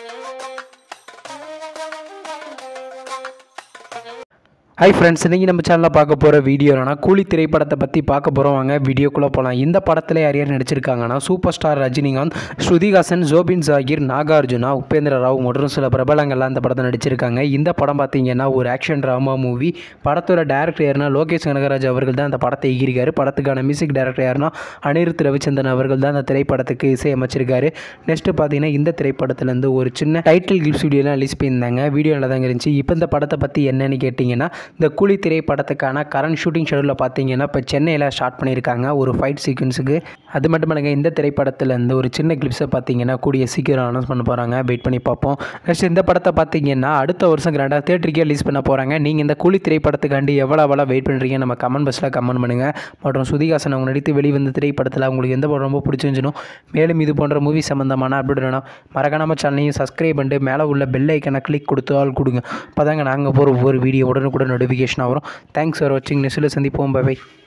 hi friends இன்றைக்கி நம்ம சேனலில் பார்க்க போகிற வீடியோ என்னன்னா கூலி திரைப்படத்தை பற்றி பார்க்க போகிறோம் வாங்க வீடியோக்குள்ளே போகலாம் இந்த படத்தில் யார் யார் நடிச்சிருக்காங்கன்னா சூப்பர் ஸ்டார் ரஜினிகாந்த் ஸ்ருதிஹாசன் ஜோபின் ஜாகிர் நாகார்ஜுனா உபேந்திர ராவ் மற்றும் சில பிரபலங்கள்லாம் இந்த படத்தை நடிச்சிருக்காங்க இந்த படம் பார்த்தீங்கன்னா ஒரு ஆக்ஷன் ட்ராமா மூவி படத்தோட டேரக்டர் யாருன்னா லோகேஷ் கனகராஜ் அவர்கள் தான் அந்த படத்தை ஈகிருக்காரு படத்துக்கான மியூசிக் டைரக்டர் யாருன்னா அனிருத் ரவிச்சந்திரன் அவர்கள் தான் அந்த திரைப்படத்துக்கு இசையமைச்சிருக்காரு நெக்ஸ்ட் பார்த்தீங்கன்னா இந்த திரைப்படத்துலேருந்து ஒரு சின்ன டைட்டில் கிளிப்ஸ் வீடியோலாம் ரிலீஸ் பண்ணியிருந்தாங்க வீடியோ நல்லா தாங்க இருந்துச்சு இப்போ இந்த படத்தை பற்றி என்னன்னு கேட்டிங்கன்னா இந்த கூலி திரைப்படத்துக்கான கரண்ட் ஷூட்டிங் ஷெடியூலில் பார்த்தீங்கன்னா இப்போ சென்னையில் ஸ்டார்ட் பண்ணியிருக்காங்க ஒரு ஃபைட் சீக்வன்ஸுக்கு அது மட்டும் இல்லைங்க இந்த திரைப்படத்துலேருந்து ஒரு சின்ன கிளிப்ஸை பார்த்தீங்கன்னா கூடிய சீக்கிரம் அனௌன்ஸ் பண்ண போகிறாங்க வெயிட் பண்ணி பார்ப்போம் நெக்ஸ்ட் இந்த படத்தை பார்த்தீங்கன்னா அடுத்த வருஷம் கிராண்டாக தேட்டருக்கே ரிலீஸ் பண்ண போகிறாங்க நீங்கள் இந்த கூலி திரைப்படத்துக்காண்டி எவ்வளோ எவ்வளோ வெயிட் பண்ணுறீங்க நம்ம கமெண்ட் பாக்ஸில் கமெண்ட் பண்ணுங்கள் மற்றும் சுதிகாசன் அவங்க நடித்து வெளிவந்த திரைப்படத்தில் உங்களுக்கு எந்த படம் ரொம்ப பிடிச்சிருந்துச்சுனோ மேலும் இது போன்ற மூவி சம்மந்தமான அப்டேட் வேணும் மறக்காம சேனலையும் சப்ஸ்கிரைப் பண்ணிட்டு மேலே உள்ள பெல் ஐக்கனை கிளிக் கொடுத்து ஆள் கொடுங்க அப்போ தாங்க நாங்கள் போகிற ஒவ்வொரு வீடியோ உடனுக்குடன் நோட்டிஃபிகேஷன் வரும் தேங்க்ஸ் ஃபார் வாட்சிங் நெக்ஸ்ட்டில் சந்திப்போம் பை